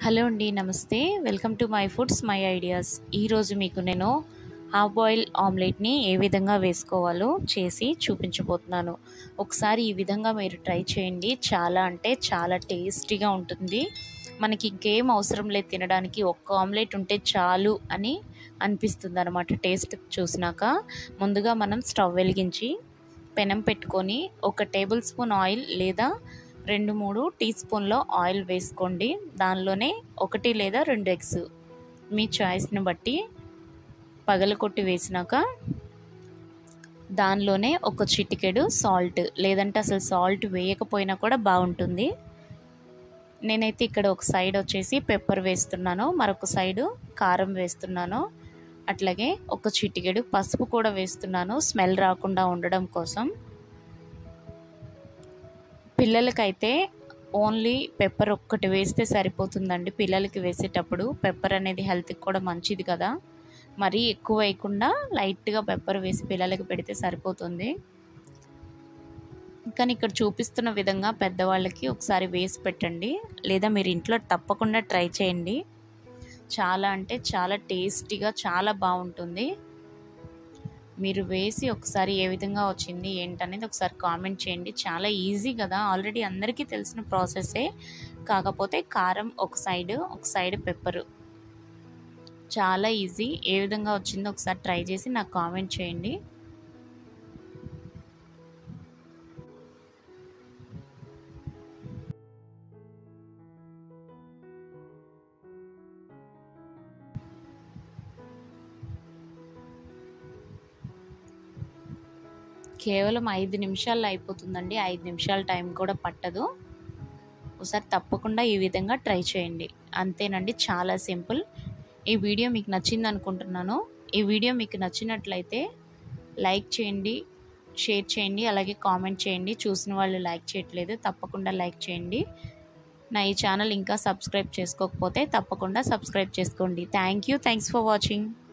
hello అండి నమస్తే welcome to my foods my ideas ఈరోజు మీకు నేను హాఫ్ బాయిల్ ఆమ్లెట్ని ఏ విధంగా వేసుకోవాలో చేసి చూపించబోతున్నాను ఒకసారి ఈ విధంగా మీరు ట్రై చేయండి చాలా అంటే చాలా టేస్టీగా ఉంటుంది మనకి ఇంకేం అవసరం లేదు తినడానికి ఒక్క ఆమ్లెట్ ఉంటే చాలు అని అనిపిస్తుంది అనమాట టేస్ట్ చూసినాక ముందుగా మనం స్టవ్ వెలిగించి పెనం పెట్టుకొని ఒక టేబుల్ స్పూన్ ఆయిల్ లేదా రెండు మూడు టీ స్పూన్లో ఆయిల్ వేసుకోండి దానిలోనే ఒకటి లేదా రెండు ఎగ్స్ మీ చాయిస్ని బట్టి పగలకొట్టి వేసినాక దానిలోనే ఒక చిటికెడు సాల్ట్ లేదంటే అసలు సాల్ట్ వేయకపోయినా కూడా బాగుంటుంది నేనైతే ఇక్కడ ఒక సైడ్ వచ్చేసి పెప్పర్ వేస్తున్నాను మరొక సైడు కారం వేస్తున్నాను అట్లాగే ఒక చిటికెడు పసుపు కూడా వేస్తున్నాను స్మెల్ రాకుండా ఉండడం కోసం పిల్లలకైతే ఓన్లీ పెప్పర్ ఒక్కటి వేస్తే సరిపోతుందండి పిల్లలకి వేసేటప్పుడు పెప్పర్ అనేది హెల్త్కి కూడా మంచిది కదా మరీ ఎక్కువ వేయకుండా లైట్గా పెప్పర్ వేసి పిల్లలకి పెడితే సరిపోతుంది కానీ ఇక్కడ చూపిస్తున్న విధంగా పెద్దవాళ్ళకి ఒకసారి వేసి పెట్టండి లేదా మీరు ఇంట్లో తప్పకుండా ట్రై చేయండి చాలా అంటే చాలా టేస్టీగా చాలా బాగుంటుంది మీరు వేసి ఒకసారి ఏ విధంగా వచ్చింది ఏంటనేది ఒకసారి కామెంట్ చేయండి చాలా ఈజీ కదా ఆల్రెడీ అందరికీ తెలిసిన ప్రాసెసే కాకపోతే కారం ఒక సైడ్ ఒక సైడ్ పెప్పరు చాలా ఈజీ ఏ విధంగా వచ్చిందో ఒకసారి ట్రై చేసి నాకు కామెంట్ చేయండి కేవలం ఐదు నిమిషాల్లో అయిపోతుందండి ఐదు నిమిషాల టైం కూడా పట్టదు ఒకసారి తప్పకుండా ఈ విధంగా ట్రై చేయండి అంతేనండి చాలా సింపుల్ ఈ వీడియో మీకు నచ్చింది అనుకుంటున్నాను ఈ వీడియో మీకు నచ్చినట్లయితే లైక్ చేయండి షేర్ చేయండి అలాగే కామెంట్ చేయండి చూసిన వాళ్ళు లైక్ చేయట్లేదు తప్పకుండా లైక్ చేయండి నా ఈ ఛానల్ ఇంకా సబ్స్క్రైబ్ చేసుకోకపోతే తప్పకుండా సబ్స్క్రైబ్ చేసుకోండి thank you thanks for watching